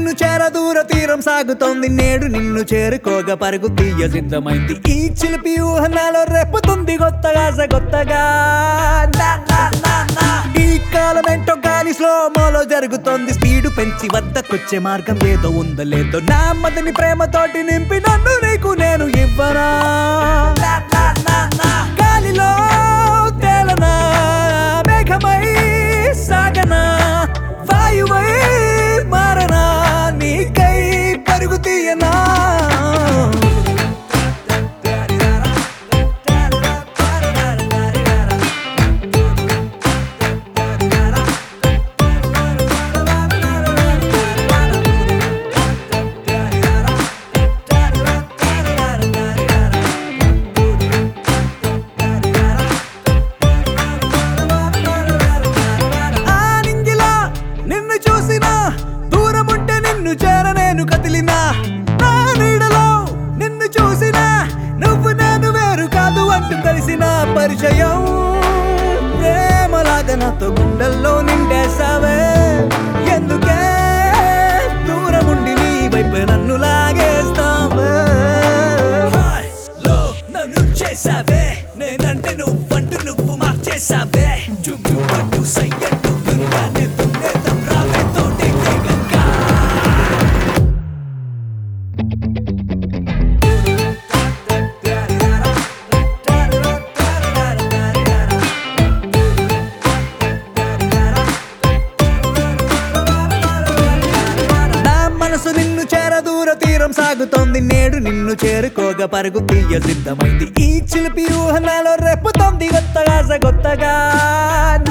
నిన్ను చేర దూర తీరం సాగుతోంది నేడు నిన్ను చేరుకోగా పరుగు తీయ సిద్ధమైంది ఈ చిలిపి ఊహనాలో రేపుతుంది కొత్తగా కొత్తగా నా, నా, నా, నా. ఈ కాలం ఏంటో గాలి స్లో మోలో జరుగుతోంది స్పీడ్ పెంచి వద్దకొచ్చే మార్గం ఏదో ఉందో లేదో నా మదని ప్రేమతోటి నింపి నన్ను నీకు నేను ఇవ్వనా నా, నా, నా, నా. గాలిలో తేలనా మేఘమై సాగనా వాయువై మారనా నీకై పరుగు తీయనా ఆ నింగిలా నిన్ను చూసినా దూరం ఉంటే నిన్ను చేర నేను కదిలినా నా నీడలో నిన్ను చూసినా నువ్వు నేను వేరు కాదు అంటూ కలిసిన పరిచయం ప్రేమలాగా నాతో గుండెల్లో నిండేసావే ఎందుకే దూరం ఉండి నీ వైపు నన్ను లాగేస్తావే లో నన్ను చేసావే నేనంటే నువ్వంటూ నువ్వు మార్చేసావే చుట్టూ పట్టు సయ్యట్టు దుర్గానే దున్నేతం రావే తోటే కేగంగా నా మనసు నిన్ను చేర దూర తీరం సాగుతోంది నేడు నిన్ను చేరుకోగా పరుగు తీయ సిద్ధమైంది ఈ చిలిపి ఊహనాలో రేపుతోంది కొత్తగా కొత్తగా